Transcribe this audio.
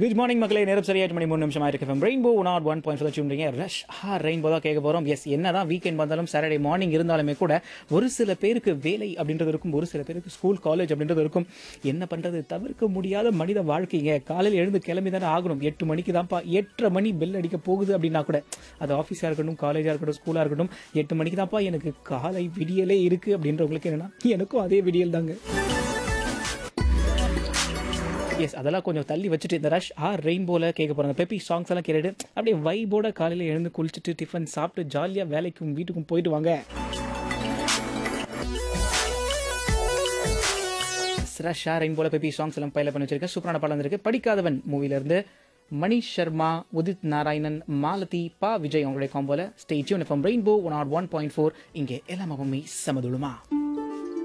good morning மக்களே நேரம் சரியா எட்டு மணி மூணு நிமிஷம் ஆயிருக்கு ரெயின்போ நாட் ஒன் பாயிண்ட் வச்சுருந்தீங்க ரஷ் ஹா ரெயின்போ தான் கேட்க போகிறோம் எஸ் என்னதான் வீக்கெண்ட் வந்தாலும் சாட்டர்டே மார்னிங் இருந்தாலுமே கூட ஒரு சில பேருக்கு வேலை அப்படின்றது இருக்கும் ஒரு சில பேருக்கு ஸ்கூல் காலேஜ் அப்படின்றது இருக்கும் என்ன பண்ணுறது தவிர்க்க முடியாத மனித வாழ்க்கைங்க காலையில் எழுந்து கிளம்பி தானே ஆகணும் எட்டு மணிக்கு தான்ப்பா எட்டரை மணி பெல் அடிக்க போகுது அப்படின்னா கூட அது ஆஃபீஸாக இருக்கட்டும் காலேஜாக இருக்கட்டும் ஸ்கூலாக இருக்கட்டும் எட்டு மணிக்கு தான்ப்பா எனக்கு காலை விடியலே இருக்குது அப்படின்றவங்களுக்கு என்னன்னா எனக்கும் அதே விடியல் தாங்க எஸ் அதெல்லாம் கொஞ்சம் தள்ளி வச்சுட்டு இந்த ரஷ் ஆர் ரெயின்போல கேட்க போகிறாங்க பெப்பி சாங்ஸ் எல்லாம் கேட்டுட்டு அப்படியே வைபோட காலையில் எழுந்து குளிச்சுட்டு டிஃபன் சாப்பிட்டு ஜாலியாக வேலைக்கும் வீட்டுக்கும் போயிட்டு வாங்க ரஷ் ஆர் ரெயின்போல பெப்பி சாங்ஸ் எல்லாம் பயில பண்ணி வச்சிருக்கேன் சூப்பரான படம் இருக்கு படிக்காதவன் மூவிலேருந்து மணிஷ் சர்மா உதித் நாராயணன் மாலதி பா விஜய் அவங்களுடைய காம்போல stage from rainbow one or one point four இங்கே எல்லாமே சமதுளுமா